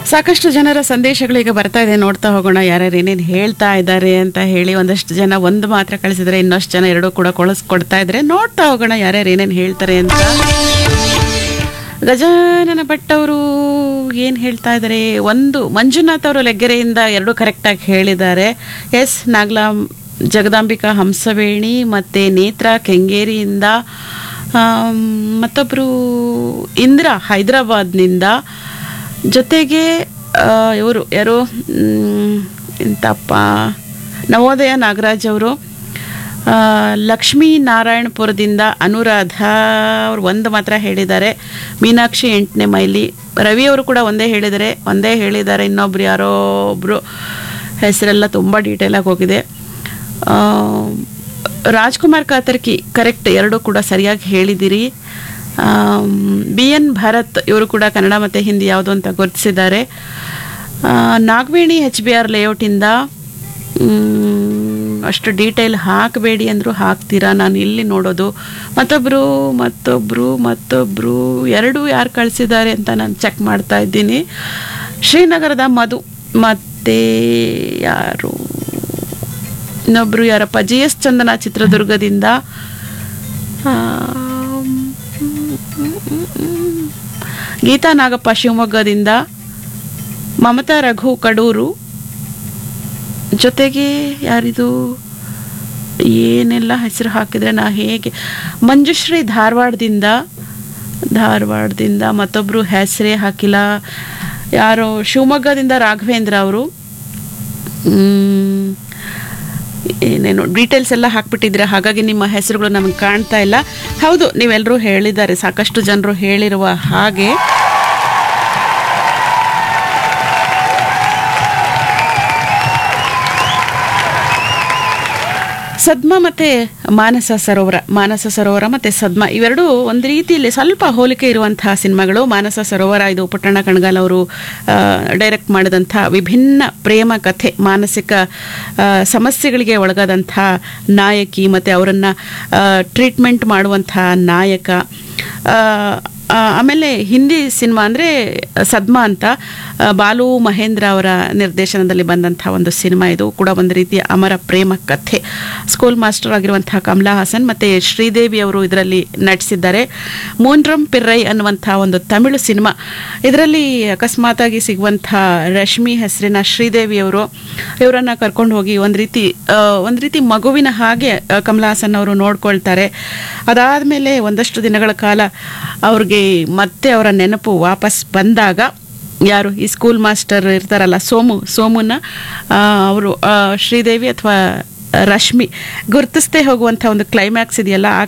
ಸಾಕಷ್ಟು ಜನರ ಸಂದೇಶಗಳೀಗ ಬರ್ತಾ ಇದೆ ನೋಡ್ತಾ ಹೋಗೋಣ ಯಾರ್ಯಾರು ಏನೇನು ಹೇಳ್ತಾ ಇದ್ದಾರೆ ಅಂತ ಹೇಳಿ ಒಂದಷ್ಟು ಜನ ಒಂದು ಮಾತ್ರ ಕಳಿಸಿದ್ರೆ ಇನ್ನಷ್ಟು ಜನ ಎರಡೂ ಕೂಡ ಕೊಡಿಸ್ಕೊಡ್ತಾ ಇದ್ರೆ ನೋಡ್ತಾ ಹೋಗೋಣ ಯಾರ್ಯಾರು ಏನೇನು ಹೇಳ್ತಾರೆ ಅಂತ ಗಜಾನನ ಭಟ್ ಅವರು ಏನು ಹೇಳ್ತಾ ಇದ್ದಾರೆ ಒಂದು ಮಂಜುನಾಥ್ ಅವರು ಲೆಗ್ಗೆರೆಯಿಂದ ಎರಡು ಕರೆಕ್ಟಾಗಿ ಹೇಳಿದ್ದಾರೆ ಎಸ್ ನಾಗ್ಲಾ ಜಗದಾಂಬಿಕಾ ಹಂಸವೇಣಿ ಮತ್ತು ನೇತ್ರ ಕೆಂಗೇರಿಯಿಂದ ಆಮ್, ಮತ್ತೊಬ್ಬರು ಇಂದ್ರ ಹೈದರಾಬಾದ್ನಿಂದ ಜೊತೆಗೆ ಇವರು ಯಾರು ಮ್, ಎಂತಪ್ಪ ನವೋದಯ ನಾಗರಾಜ್ ಅವರು ಆ, ಲಕ್ಷ್ಮೀ ನಾರಾಯಣಪುರದಿಂದ ಅನುರಾಧ ಅವ್ರು ಒಂದು ಮಾತ್ರ ಹೇಳಿದ್ದಾರೆ ಮೀನಾಕ್ಷಿ ಎಂಟನೇ ಮೈಲಿ ರವಿ ಅವರು ಕೂಡ ಒಂದೇ ಹೇಳಿದ್ದಾರೆ ಒಂದೇ ಹೇಳಿದ್ದಾರೆ ಇನ್ನೊಬ್ರು ಯಾರೋ ಒಬ್ರು ಹೆಸರೆಲ್ಲ ತುಂಬ ಡೀಟೇಲಾಗಿ ಹೋಗಿದೆ ಆ, ರಾಜ್ಕುಮಾರ್ ಕಾತರ್ಕಿ ಕರೆಕ್ಟ್ ಎರಡು ಕೂಡ ಸರಿಯಾಗಿ ಹೇಳಿದ್ದೀರಿ ಬಿ ಎನ್ ಭರತ್ ಇವರು ಕೂಡ ಕನ್ನಡ ಮತ್ತು ಹಿಂದಿ ಯಾವುದು ಅಂತ ಗುರುತಿಸಿದ್ದಾರೆ ಆ, ನಾಗವೇಣಿ ಎಚ್ ಬಿ ಆರ್ ಲೇಔಟಿಂದ ಮ್, ಅಷ್ಟು ಡೀಟೇಲ್ ಹಾಕಬೇಡಿ ಅಂದರೂ ಹಾಕ್ತೀರಾ ನಾನು ಇಲ್ಲಿ ನೋಡೋದು ಮತ್ತೊಬ್ಬರು ಮತ್ತೊಬ್ಬರು ಮತ್ತೊಬ್ಬರು ಎರಡು ಯಾರು ಕಳಿಸಿದ್ದಾರೆ ಅಂತ ನಾನು ಚೆಕ್ ಮಾಡ್ತಾ ಇದ್ದೀನಿ ಶ್ರೀನಗರದ ಮಧು ಮತ್ತು ಯಾರು ಇನ್ನೊಬ್ರು ಯಾರಪ್ಪ ಜಿ ಎಸ್ ಚಂದನ ಚಿತ್ರದುರ್ಗದಿಂದ ಆ, ಗೀತಾ ನಾಗಪ್ಪ ಶಿವಮೊಗ್ಗದಿಂದ ಮಮತಾ ರಘು ಕಡೂರು ಜೊತೆಗೆ ಯಾರಿದು ಏನೆಲ್ಲ ಹೆಸರು ಹಾಕಿದ್ರೆ ನಾ ಹೇಗೆ ಮಂಜುಶ್ರೀ ಧಾರವಾಡದಿಂದ ಧಾರವಾಡದಿಂದ ಮತ್ತೊಬ್ಬರು ಹೆಸರೇ ಹಾಕಿಲ್ಲ ಯಾರೋ ಶಿವಮೊಗ್ಗದಿಂದ ರಾಘವೇಂದ್ರ ಅವರು ಮ್, ಏನೇನು ಡೀಟೇಲ್ಸ್ ಎಲ್ಲ ಹಾಕ್ಬಿಟ್ಟಿದ್ರೆ ಹಾಗಾಗಿ ನಿಮ್ಮ ಹೆಸರುಗಳು ನಮಗೆ ಕಾಣ್ತಾ ಇಲ್ಲ ಹೌದು ನೀವೆಲ್ಲರೂ ಹೇಳಿದ್ದಾರೆ ಸಾಕಷ್ಟು ಜನರು ಹೇಳಿರುವ ಹಾಗೆ ಸದ್ಮ ಮತ್ತು ಮಾನಸ ಸರೋವರ ಮಾನಸ ಸರೋವರ ಮತ್ತು ಸದ್ಮ ಇವೆರಡು ಒಂದು ರೀತಿಯಲ್ಲಿ ಸ್ವಲ್ಪ ಹೋಲಿಕೆ ಇರುವಂತಹ ಸಿನಿಮಾಗಳು ಮಾನಸ ಸರೋವರ ಇದು ಪುಟ್ಟಣ್ಣ ಕಣಗಾಲ್ ಅವರು ಡೈರೆಕ್ಟ್ ಮಾಡಿದಂಥ ವಿಭಿನ್ನ ಪ್ರೇಮ ಕಥೆ ಮಾನಸಿಕ ಆ, ಸಮಸ್ಯೆಗಳಿಗೆ ಒಳಗಾದಂಥ ನಾಯಕಿ ಮತ್ತು ಅವರನ್ನು ಟ್ರೀಟ್ಮೆಂಟ್ ಮಾಡುವಂಥ ನಾಯಕ ಆ, ಆ, ಆಮೇಲೆ ಹಿಂದಿ ಸಿನಿಮಾ ಅಂದರೆ ಸದ್ಮಾ ಅಂತ ಆ, ಬಾಲು ಮಹೇಂದ್ರ ಅವರ ನಿರ್ದೇಶನದಲ್ಲಿ ಬಂದಂಥ ಒಂದು ಸಿನಿಮಾ ಇದು ಕೂಡ ಒಂದು ರೀತಿಯ ಅಮರ ಪ್ರೇಮ ಕಥೆ ಸ್ಕೂಲ್ ಮಾಸ್ಟರ್ ಆಗಿರುವಂಥ ಕಮಲಾ ಹಾಸನ್ ಮತ್ತು ಶ್ರೀದೇವಿ ಅವರು ಇದರಲ್ಲಿ ನಟಿಸಿದ್ದಾರೆ ಮೂನ್ರಂ ಪಿರ್ರೈ ಅನ್ನುವಂಥ ಒಂದು ತಮಿಳು ಸಿನಿಮಾ ಇದರಲ್ಲಿ ಅಕಸ್ಮಾತಾಗಿ ಸಿಗುವಂಥ ರಶ್ಮಿ ಹೆಸರಿನ ಶ್ರೀದೇವಿ ಅವರು ಇವರನ್ನು ಕರ್ಕೊಂಡು ಹೋಗಿ ಒಂದು ರೀತಿ ಆ, ಒಂದು ರೀತಿ ಮಗುವಿನ ಹಾಗೆ ಆ, ಕಮಲಾ ಹಾಸನ್ ಅವರು ನೋಡ್ಕೊಳ್ತಾರೆ ಅದಾದಮೇಲೆ ಒಂದಷ್ಟು ದಿನಗಳ ಕಾಲ ಅವ್ರಿಗೆ ಮತ್ತೆ ಅವರ ನೆನಪು ವಾಪಸ್ ಬಂದಾಗ ಯಾರು ಈ ಸ್ಕೂಲ್ ಮಾಸ್ಟರ್ ಇರ್ತಾರಲ್ಲ ಸೋಮು ಸೋಮುನ ಅವರು ಶ್ರೀದೇವಿ ಅಥವಾ ರಶ್ಮಿ ಗುರ್ತಿಸ್ದೇ ಹೋಗುವಂಥ ಒಂದು ಕ್ಲೈಮ್ಯಾಕ್ಸ್ ಇದೆಯಲ್ಲ ಆ